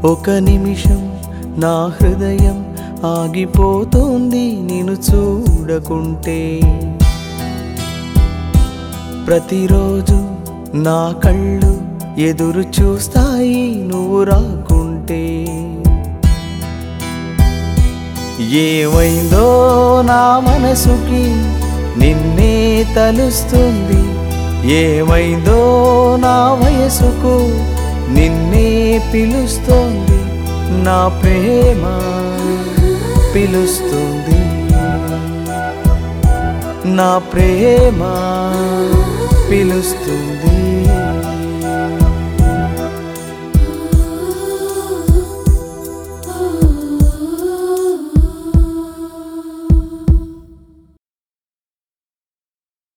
ఒక నిమిషం నా హృదయం ఆగిపోతుంది నేను చూడకుంటే ప్రతిరోజు నా కళ్ళు ఎదురు చూస్తాయి నువ్వు రాకుంటే ఏమైందో నా మనసుకి నిన్నే తలుస్తుంది ఏమైందో నా వయసుకు నిన్నే పిలుస్తోంది నా ప్రేమ పిలుస్తుంది నా ప్రేమ పిలుస్తుంది